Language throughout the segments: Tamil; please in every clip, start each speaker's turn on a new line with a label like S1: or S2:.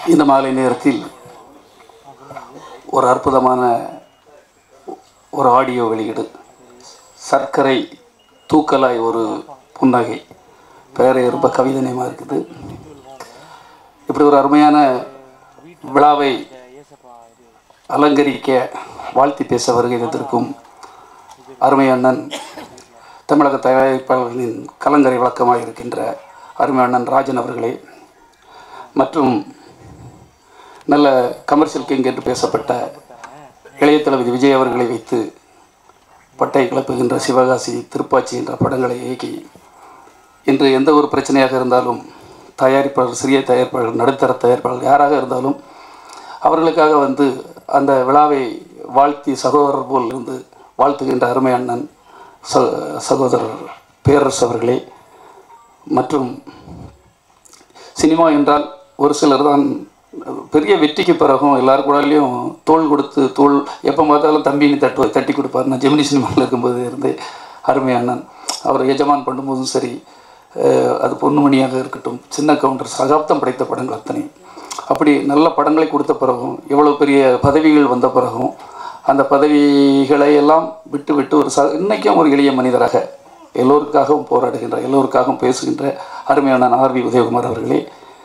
S1: இந்த மாலை நேரத்தில் ஒரு அற்புதமான ஒரு ஆடியோ வெளியீடு சர்க்கரை தூக்கலாய் ஒரு புன்னகை பெயரே ரொம்ப கவிதனயமாக இருக்குது இப்படி ஒரு அருமையான விழாவை அலங்கரிக்க வாழ்த்தி பேச வருகை தந்திருக்கும் அருமை அண்ணன் தமிழக தயாரிப்பாளர்களின் கலங்கரை வழக்கமாக இருக்கின்ற அருமை அண்ணன் ராஜன் அவர்களே மற்றும் நல்ல கமர்ஷியல் கிங் என்று பேசப்பட்ட இளைய தளபதி விஜய் அவர்களை வைத்து பட்டை கிளப்புகின்ற சிவகாசி திருப்பாச்சி என்ற படங்களை இயக்கி இன்று எந்த ஒரு பிரச்சனையாக இருந்தாலும் தயாரிப்பாளர் சிறிய தயாரிப்பாளர் நடுத்தர தயாரிப்பாளர் யாராக இருந்தாலும் அவர்களுக்காக வந்து அந்த விழாவை வாழ்த்தி சகோதரர் போல் இருந்து வாழ்த்துகின்ற அருமை அண்ணன் ச சகோதரர் பேரரசு அவர்களே மற்றும் சினிமா என்றால் ஒரு சிலர் தான் பெரிய வெற்றிக்கு பிறகும் எல்லார் கூடலையும் தோள் கொடுத்து தோள் எப்போ பார்த்தாலும் தம்பின்னு தட்டு தட்டி கொடுப்பார் நான் ஜெமினி சினிமாவில் இருக்கும்போது இருந்து அருமை அண்ணன் அவர் எஜமான் பண்ணும்போதும் சரி அஹ், அது பொன்னுமணியாக இருக்கட்டும் சின்ன கவுண்டர் சகாப்தம் படைத்த படங்கள் அத்தனை அப்படி நல்ல படங்களை கொடுத்த பிறகும் எவ்வளோ பெரிய பதவிகள் வந்த பிறகும் அந்த பதவிகளை எல்லாம் விட்டு விட்டு ஒரு ச இன்றைக்கும் ஒரு எளிய மனிதராக எல்லோருக்காகவும் போராடுகின்ற எல்லோருக்காகவும் பேசுகின்ற அருமையான ஆர்வி உதயகுமார் அவர்களே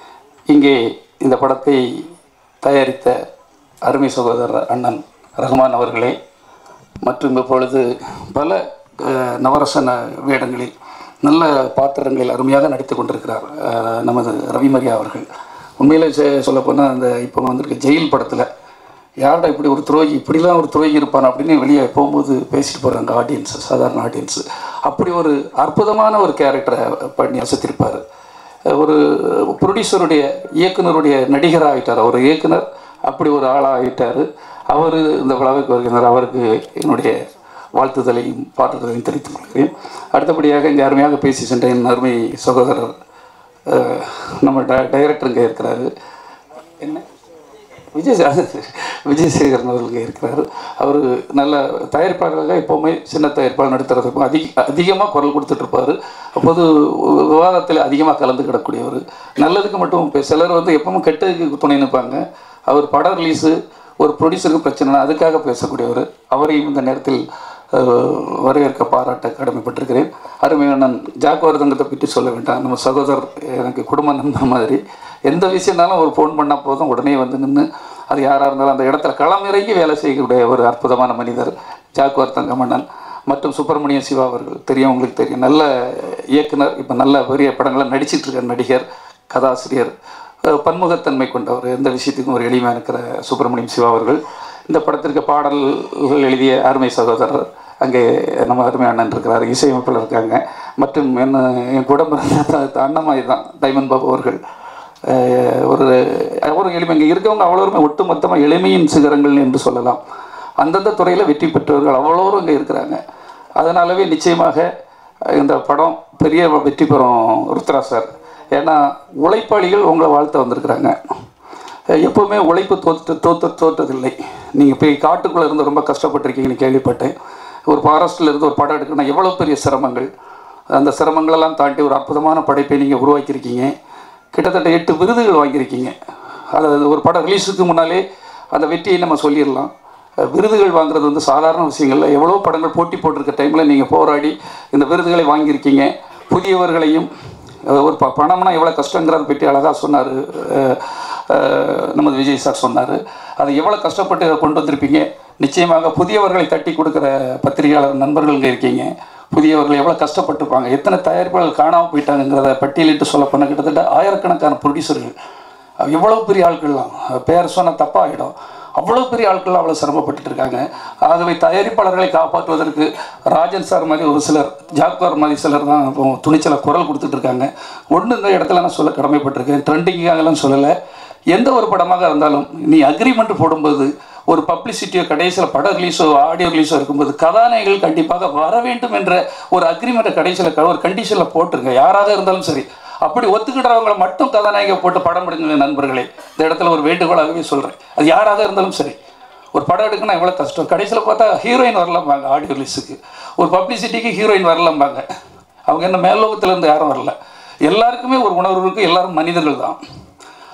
S1: இங்கே இந்த படத்தை தயாரித்த அருமை சகோதரர் அண்ணன் ரஹ்மான் அவர்களே மற்றும் இப்பொழுது பல அஹ், நவரசன வேடங்களில் நல்ல பாத்திரங்களில் அருமையாக நடித்து கொண்டிருக்கிறார் அஹ், நமது ரவிமரியா அவர்கள் உண்மையிலே சொல்லப்போனால் அந்த இப்போ வந்திருக்க ஜெயில் படத்தில் யார்டா இப்படி ஒரு துரோகி இப்படிலாம் ஒரு துரோகி இருப்பான் அப்படின்னு வெளியே போகும்போது பேசிட்டு போகிறாங்க ஆடியன்ஸு சாதாரண ஆடியன்ஸு அப்படி ஒரு அற்புதமான ஒரு கேரக்டரை பண்ணி அசத்திருப்பார் ஒரு ப்ரொடியூசருடைய இயக்குனருடைய நடிகராக ஆகிட்டார் ஒரு இயக்குனர் அப்படி ஒரு ஆளாக ஆகிட்டார் அவர் இந்த விழாவுக்கு வருகின்றார் அவருக்கு என்னுடைய வாழ்த்துதலையும் பாட்டுதலையும் தெரிவித்துக் கொள்கிறேன் அடுத்தபடியாக இங்கே அருமையாக பேசி சென்ற என் அருமை சகோதரர் அஹ், நம்ம ட டைரக்டர் இங்கே இருக்கிறாரு என்ன விஜய் சே- விஜய் சேகரன் அவர்கள் இங்கே இருக்கிறார் அவர் நல்ல தயாரிப்பாளராக எப்போவுமே சின்ன தயாரிப்பாளர் நடுத்தரத்துக்கும் அதிக அதிகமாக குரல் கொடுத்துட்ருப்பார் அப்போது விவாதத்தில் அதிகமாக கலந்து கிடக்கூடியவர் நல்லதுக்கு மட்டும் இப்போ சிலர் வந்து எப்பவும் கெட்டதுக்கு துணை நிற்பாங்க அவர் படம் ரிலீஸு ஒரு ப்ரொடியூசருக்கு பிரச்சனைனா அதுக்காக பேசக்கூடியவர் அவரையும் இந்த நேரத்தில் அஹ், வரவேற்க பாராட்ட கடமைப்பட்டிருக்கிறேன் அருமையானன் ஜாக்குவார் தங்கத்தை பற்றி சொல்ல வேண்டாம் நம்ம சகோதரர் எனக்கு குடும்ப நண்பர் மாதிரி எந்த விஷயம்னாலும் ஒரு ஃபோன் பண்ணால் போதும் உடனே வந்து நின்று அது யாராக இருந்தாலும் அந்த இடத்துல களம் இறங்கி வேலை செய்யக்கூடிய ஒரு அற்புதமான மனிதர் ஜாக்குவார் தங்கமன்னன் மற்றும் சுப்பிரமணிய சிவா அவர்கள் தெரியும் உங்களுக்கு தெரியும் நல்ல இயக்குனர் இப்போ நல்ல பெரிய படங்களை நடிச்சிட்டு இருக்க நடிகர் கதாசிரியர் அஹ் பன்முகத்தன்மை கொண்டவர் எந்த விஷயத்துக்கும் ஒரு எளிமையாக இருக்கிற சுப்பிரமணியம் சிவா அவர்கள் இந்த படத்திற்கு பாடல்கள் எழுதிய அருமை சகோதரர் அங்கே நம்ம அருமை அண்ணன் இருக்கிறார் இசையமைப்பில் இருக்காங்க மற்றும் என்ன என் கூட பிறந்த த- அண்ணமாய் தான் டைமண்ட் பாபு அவர்கள் அஹ் ஒரு ஒரு எளிமை இங்கே இருக்கவங்க அவ்வளோருமே ஒட்டு மொத்தமாக எளிமையின் சிகரங்கள் என்று சொல்லலாம் அந்தந்த துறையில் வெற்றி பெற்றவர்கள் அவ்வளோரும் இங்கே இருக்கிறாங்க அதனாலவே நிச்சயமாக இந்த படம் பெரிய வெற்றி பெறும் ருத்ரா சார் ஏன்னா உழைப்பாளிகள் உங்களை வாழ்த்த வந்திருக்கிறாங்க எப்போவுமே உழைப்பு தோற்று தோற்று தோற்றதில்லை நீங்கள் போய் காட்டுக்குள்ளே இருந்து ரொம்ப கஷ்டப்பட்டிருக்கீங்கன்னு கேள்விப்பட்டேன் ஒரு ஃபாரஸ்ட்டில் இருந்து ஒரு படம் எடுக்கணும் எவ்வளோ பெரிய சிரமங்கள் அந்த சிரமங்களெல்லாம் தாண்டி ஒரு அற்புதமான படைப்பை நீங்கள் உருவாக்கியிருக்கீங்க கிட்டத்தட்ட எட்டு விருதுகள் வாங்கியிருக்கீங்க அதாவது ஒரு படம் ரிலீஸுக்கு முன்னாலே அந்த வெற்றியை நம்ம சொல்லிடலாம் அஹ் விருதுகள் வாங்குறது வந்து சாதாரண விஷயங்கள்ல எவ்வளோ படங்கள் போட்டி போட்டிருக்க டைமில் நீங்கள் போராடி இந்த விருதுகளை வாங்கியிருக்கீங்க புதியவர்களையும் அஹ் ஒரு ப பணம்னா எவ்வளோ கஷ்டங்கிறத பற்றி அழகாக சொன்னார் நமது விஜய் சார் சொன்னார் அதை எவ்வளோ கஷ்டப்பட்டு கொண்டு வந்திருப்பீங்க நிச்சயமாக புதியவர்களை தட்டி கொடுக்குற பத்திரிகையாளர் நண்பர்கள் இங்கே இருக்கீங்க புதியவர்கள் எவ்வளோ கஷ்டப்பட்டிருப்பாங்க எத்தனை தயாரிப்பாளர்கள் காணாமல் போயிட்டாங்கிறத பட்டியலிட்டு சொல்ல போனால் கிட்டத்தட்ட ஆயிரக்கணக்கான ப்ரொடியூசர்கள் எவ்வளோ பெரிய ஆட்கள்லாம் பேர் சொன்ன தப்பாகிடும் அவ்வளோ பெரிய ஆட்கள் அவ்வளோ சிரமப்பட்டுட்டு இருக்காங்க ஆகவே தயாரிப்பாளர்களை காப்பாற்றுவதற்கு ராஜன் சார் மாதிரி ஒரு சிலர் ஜாக்வார் மாதிரி சிலர் தான் இப்போ துணிச்சலை குரல் கொடுத்துட்டு இருக்காங்க ஒன்று இந்த இடத்துல நான் சொல்ல கடமைப்பட்டிருக்கேன் ட்ரெண்டிங்காகலாம் சொல்லலை எந்த ஒரு படமாக இருந்தாலும் நீ அக்ரிமெண்ட் போடும்போது ஒரு பப்ளிசிட்டியோ கடைசியில் படம் ரிலீஸோ ஆடியோ ரிலீஸோ இருக்கும்போது கதாநாயகிகள் கண்டிப்பாக வர வேண்டும் என்ற ஒரு அக்ரிமெண்ட்டை கடைசியில் ஒரு கண்டிஷனில் போட்டுருங்க யாராக இருந்தாலும் சரி அப்படி ஒத்துக்கிட்டவங்களை மட்டும் கதாநாயகை போட்டு படம் எடுங்க நண்பர்களே இந்த இடத்துல ஒரு வேண்டுகோளாகவே சொல்கிறேன் அது யாராக இருந்தாலும் சரி ஒரு படம் எடுக்கணும் எவ்வளோ கஷ்டம் கடைசியில் பார்த்தா ஹீரோயின் வரலாம்பாங்க ஆடியோ ரிலீஸுக்கு ஒரு பப்ளிசிட்டிக்கு ஹீரோயின் வரலாம்பாங்க அவங்க என்ன மேல்லோகத்துல இருந்து யாரும் வரல எல்லாருக்குமே ஒரு உணர்வு இருக்குது எல்லாரும் மனிதர்கள் தான்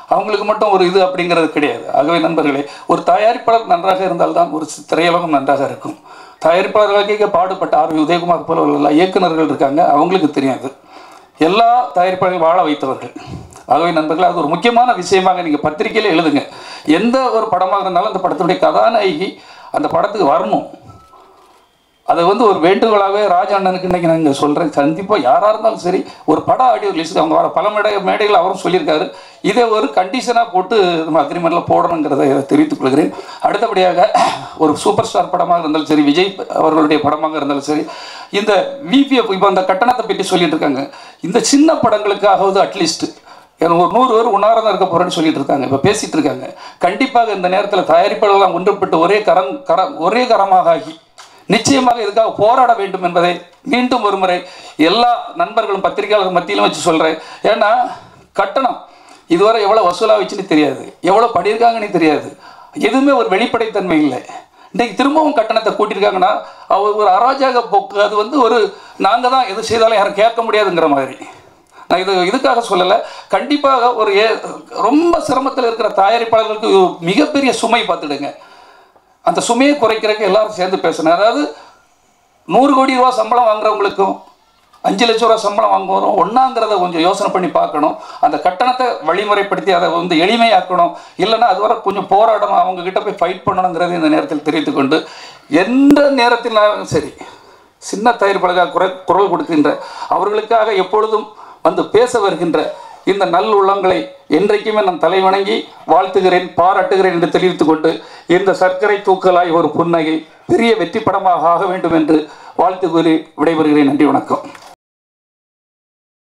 S1: அவங்களுக்கு மட்டும் ஒரு இது அப்படிங்கிறது கிடையாது ஆகவே நண்பர்களே ஒரு தயாரிப்பாளர் நன்றாக இருந்தால்தான் ஒரு சி- திரையுலகம் நன்றாக இருக்கும் தயாரிப்பாளர்களுக்கே பாடுபட்ட ஆர் வி உதயகுமார் போல உள்ள இயக்குனர்கள் இருக்காங்க அவங்களுக்கு தெரியாது எல்லா தயாரிப்பாளர்களையும் வாழ வைத்தவர்கள் ஆகவே நண்பர்களே அது ஒரு முக்கியமான விஷயமாக நீங்கள் பத்திரிக்கையில் எழுதுங்க எந்த ஒரு படமாக இருந்தாலும் அந்த படத்தினுடைய கதாநாயகி அந்த படத்துக்கு வரணும் அதை வந்து ஒரு வேண்டுகோளாகவே ராஜ அண்ணனுக்கு இன்னைக்கு நான் இங்கே சொல்கிறேன் கண்டிப்பாக யாராக இருந்தாலும் சரி ஒரு பட ஆடியோ ரிலீஸுக்கு அவங்க வர பல மேடை மேடைகள் அவரும் சொல்லியிருக்காரு இதை ஒரு கண்டிஷனாக போட்டு நம்ம அக்ரிமெண்ட்டில் போடணுங்கிறத தெரிவித்துக் கொள்கிறேன் அடுத்தபடியாக ஒரு சூப்பர் ஸ்டார் படமாக இருந்தாலும் சரி விஜய் அவர்களுடைய படமாக இருந்தாலும் சரி இந்த விபிஎஃப் இப்போ அந்த கட்டணத்தை பற்றி சொல்லிட்டு இருக்காங்க இந்த சின்ன படங்களுக்காகவது அட்லீஸ்ட் எனக்கு ஒரு நூறு பேர் உண்ணாவிரதம் தான் இருக்க போகிறேன்னு சொல்லிட்டு இருக்காங்க இப்போ பேசிட்டு இருக்காங்க கண்டிப்பாக இந்த நேரத்தில் தயாரிப்பாளர்கள்லாம் ஒன்றுபட்டு ஒரே கரம் கரம் ஒரே கரமாக ஆகி நிச்சயமாக இதுக்காக போராட வேண்டும் என்பதை மீண்டும் ஒரு முறை எல்லா நண்பர்களும் பத்திரிகையாளர்கள் மத்தியிலும் வச்சு சொல்கிறேன் ஏன்னா கட்டணம் இதுவரை எவ்வளோ வசூலாக வச்சுன்னு தெரியாது எவ்வளோ பண்ணியிருக்காங்கன்னு தெரியாது எதுவுமே ஒரு வெளிப்படைத்தன்மை இல்லை இன்றைக்கு திரும்பவும் கட்டணத்தை கூட்டியிருக்காங்கன்னா அவர் ஒரு அராஜக போக்கு அது வந்து ஒரு நாங்கள் தான் எது செய்தாலும் யாரும் கேட்க முடியாதுங்கிற மாதிரி நான் இது இதுக்காக சொல்லலை கண்டிப்பாக ஒரு ஏ ரொம்ப சிரமத்தில் இருக்கிற தயாரிப்பாளர்களுக்கு இது மிகப்பெரிய சுமை பார்த்துடுங்க அந்த சுமையை குறைக்கிறதுக்கு எல்லாரும் சேர்ந்து பேசணும் அதாவது நூறு கோடி ரூபா சம்பளம் வாங்குறவங்களுக்கும் அஞ்சு லட்ச ரூபா சம்பளம் வாங்குவோம் ஒன்றாங்கிறத கொஞ்சம் யோசனை பண்ணி பார்க்கணும் அந்த கட்டணத்தை வழிமுறைப்படுத்தி அதை வந்து எளிமையாக்கணும் இல்லைன்னா அது வரை கொஞ்சம் போராடணும் அவங்க கிட்ட போய் ஃபைட் பண்ணணுங்கிறது இந்த நேரத்தில் தெரிவித்துக் கொண்டு எந்த நேரத்திலும் சரி சின்ன தயாரிப்பாளர்கள் குரல் குரல் கொடுக்கின்ற அவர்களுக்காக எப்பொழுதும் வந்து பேச வருகின்ற இந்த நல் உள்ளங்களை என்றைக்குமே நான் தலைவணங்கி வாழ்த்துகிறேன் பாராட்டுகிறேன் என்று தெரிவித்துக் கொண்டு இந்த சர்க்கரை தூக்கலாய் ஒரு புன்னகை பெரிய வெற்றி படமாக ஆக வேண்டும் என்று வாழ்த்து கூறி விடைபெறுகிறேன் நன்றி வணக்கம்